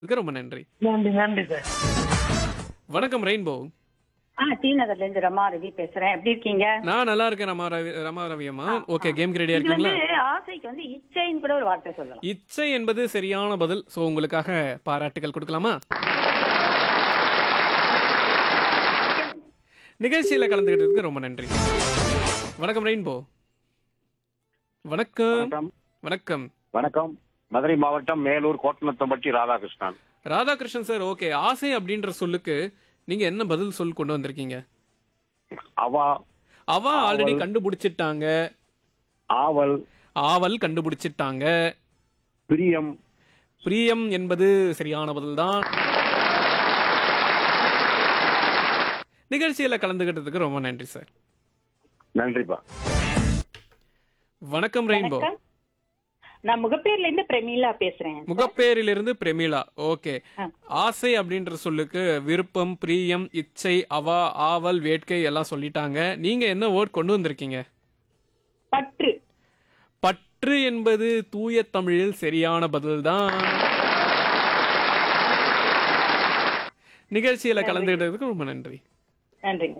இதுக்கு ரொம்ப நன்றி நன்றி நன்றி சார் வணக்கம் ரெயின்போ ஆ டி நகர்ல இருந்து ரமா ரவி பேசுறேன் எப்படி இருக்கீங்க நான் நல்லா இருக்கேன் ரமா ரவி ரமா ரவி அம்மா ஓகே கேம் ரெடியா இது வந்து இருக்கீங்களா ஆசைக்கு வந்து இச்சைன்னு கூட ஒரு வார்த்தை சொல்லலாம் இச்சை என்பது சரியான பதில் சோ உங்களுக்காக பாராட்டுகள் கொடுக்கலாமா நிகழ்ச்சியில கலந்துக்கிட்டதுக்கு ரொம்ப நன்றி வணக்கம் ரெயின்போ வணக்கம் வணக்கம் வணக்கம் வணக்கம் மதுரை மாவட்டம் மேலூர் கோட்டனத்தம்பட்டி ராதாகிருஷ்ணன் ராதாகிருஷ்ணன் சார் ஓகே ஆசை அப்படின்ற சொல்லுக்கு நீங்க என்ன பதில் சொல் கொண்டு வந்திருக்கீங்க அவா அவ ஆல்ரெடி கண்டுபிடிச்சிட்டாங்க ஆவல் ஆவல் கண்டுபிடிச்சிட்டாங்க பிரியம் பிரியம் என்பது சரியான பதில்தான் நிகழ்ச்சியில கலந்துகிட்டதுக்கு ரொம்ப நன்றி சார் நன்றிப்பா வணக்கம் ரெயின்போ வணக்கம். நான் முகப்பேர்ல இருந்து பிரமீளா பேசுறேன் முகப்பேரிலிருந்து பிரமிளா ஓகே ஆ. ஆசை அப்படின்ற சொல்லுக்கு விருப்பம் பிரியம் இச்சை அவா ஆவல் வேட்கை எல்லாம் சொல்லிட்டாங்க நீங்க என்ன வேர்ட் கொண்டு வந்திருக்கீங்க பற்று பற்று என்பது தூய தமிழில் சரியான பதில்தான் நிகழ்ச்சியில கலந்துகிட்டதுக்கு ரொம்ப நன்றி நன்றிங்க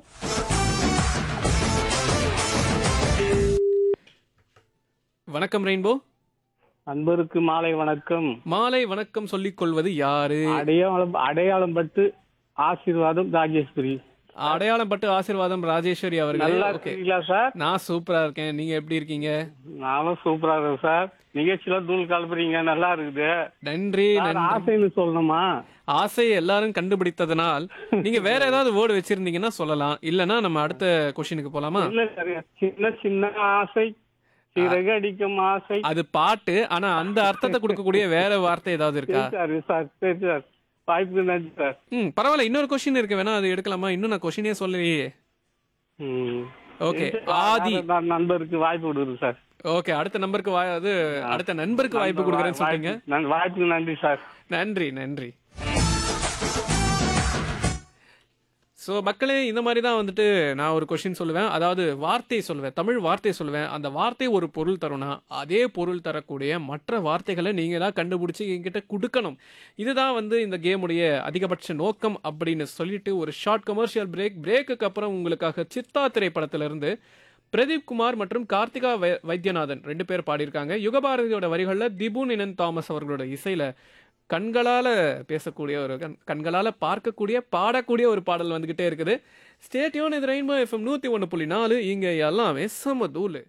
வணக்கம் ரெயின்போ அன்பருக்கு மாலை வணக்கம் மாலை வணக்கம் சொல்லிக் கொள்வது யாரு அடையாளம் அடையாளம் பட்டு ஆசீர்வாதம் ராஜேஸ்வரி அடையாளம் பட்டு ஆசீர்வாதம் ராஜேஸ்வரி அவர்கள் நல்லா ஓகே இருக்கீங்களா சார் நான் சூப்பரா இருக்கேன் நீங்க எப்படி இருக்கீங்க நானும் சூப்பரா இருக்கேன் சார் நிகழ்ச்சியில தூள் கலப்புறீங்க நல்லா இருக்குது நன்றி சார், நன்றி ஆசைன்னு சொல்லணுமா ஆசையை எல்லாரும் கண்டுபிடித்ததனால் நீங்க வேற ஏதாவது வேர்டு வச்சிருந்தீங்கன்னா சொல்லலாம் இல்லனா நம்ம அடுத்த கொஸ்டினுக்கு போலாமா இல்ல சார் சின்ன சின்ன ஆசை சிறகு அடிக்கும் ஆசை அது பாட்டு ஆனா அந்த அர்த்தத்தை கொடுக்கக்கூடிய வேற வார்த்தை ஏதாவது இருக்கா சரி சார் சரி சார் வாய்ப்புக்கு நன்றி சார் ம் பரவாயில்ல இன்னொரு கொஸ்டின் இருக்கு வேணா அது எடுக்கலாமா இன்னும் நான் கொஸ்டினே சொல்லலையே ம். ஓகே சரி, ஆதி நான் நண்பருக்கு வாய்ப்பு கொடுக்குறேன் சார் ஓகே அடுத்த நம்பருக்கு வா- அது அடுத்த நண்பருக்கு வாய்ப்பு கொடுக்குறேன்னு சொல்றீங்க வாய்ப்பு- நன்- வாய்ப்புக்கு நன்றி சார் நன்றி நன்றி ஸோ மக்களே இந்த மாதிரி தான் வந்துட்டு நான் ஒரு கொஷின் சொல்லுவேன் அதாவது வார்த்தை சொல்லுவேன் தமிழ் வார்த்தை சொல்லுவேன் அந்த வார்த்தை ஒரு பொருள் தரும்னா அதே பொருள் தரக்கூடிய மற்ற வார்த்தைகளை நீங்கள் தான் கண்டுபிடிச்சி என்கிட்ட கொடுக்கணும் இதுதான் வந்து இந்த கேமுடைய அதிகபட்ச நோக்கம் அப்படின்னு சொல்லிட்டு ஒரு ஷார்ட் கமர்ஷியல் பிரேக் பிரேக்குக்கு அப்புறம் உங்களுக்காக சித்தா திரைப்படத்திலிருந்து பிரதீப் குமார் மற்றும் கார்த்திகா வை- வைத்தியநாதன் ரெண்டு பேர் பாடியிருக்காங்க யுகபாரதியோட வரிகளில் திபு நினன் தாமஸ் அவர்களோட இசையில கண்களால பேசக்கூடிய ஒரு கண் கண்களால பார்க்கக்கூடிய பாடக்கூடிய ஒரு பாடல் வந்துகிட்டே இருக்குது ஸ்டேட்யூன் இது ரெயின்போ எஃப்எம் நூத்தி ஒன்று புள்ளி நாலு இங்க எல்லாமே சம தூளு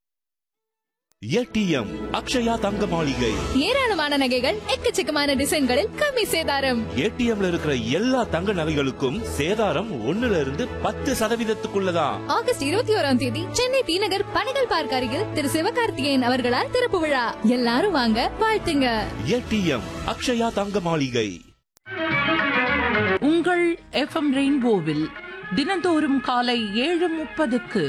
ஏடிஎம் அக்ஷயா தங்க மாளிகை ஏராளமான நகைகள் எக்கச்சக்கமான டிசைன்களில் கம்மி சேதாரம் ஏடிஎம்ல இருக்கிற எல்லா தங்க நகைகளுக்கும் சேதாரம் ஒண்ணுல இருந்து பத்து சதவீதத்துக்குள்ளதான் ஆகஸ்ட் இருபத்தி ஓராம் தேதி சென்னை டி நகர் பணிகள் பார்க் அருகில் திரு சிவகார்த்திகேயன் அவர்களால் திறப்பு விழா எல்லாரும் வாங்க வாழ்த்துங்க ஏடிஎம் அக்ஷயா தங்க மாளிகை உங்கள் எஃப்எம் ரெயின்போவில் தினந்தோறும் காலை ஏழு முப்பதுக்கு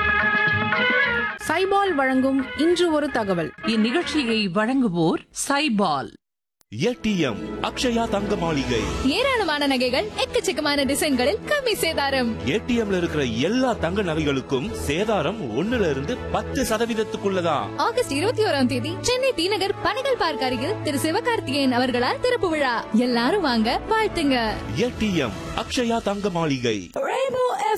சைபால் வழங்கும் இன்று ஒரு தகவல் இந்நிகழ்ச்சியை வழங்குவோர் சைபால் ஏடிஎம் அக்ஷயா தங்க மாளிகை ஏராளமான நகைகள் எக்கச்சக்கமான டிசைன்களில் கம்மி சேதாரம் ஏடிஎம்ல இருக்கிற எல்லா தங்க நகைகளுக்கும் சேதாரம் ஒண்ணுல இருந்து பத்து சதவீதத்துக்குள்ளதான் ஆகஸ்ட் இருபத்தி ஓராம் தேதி சென்னை டி நகர் பணிகள் பார்க் அருகில் திரு சிவகார்த்திகேயன் அவர்களால் திறப்பு விழா எல்லாரும் வாங்க வாழ்த்துங்க ஏடிஎம் அக்ஷயா தங்க மாளிகை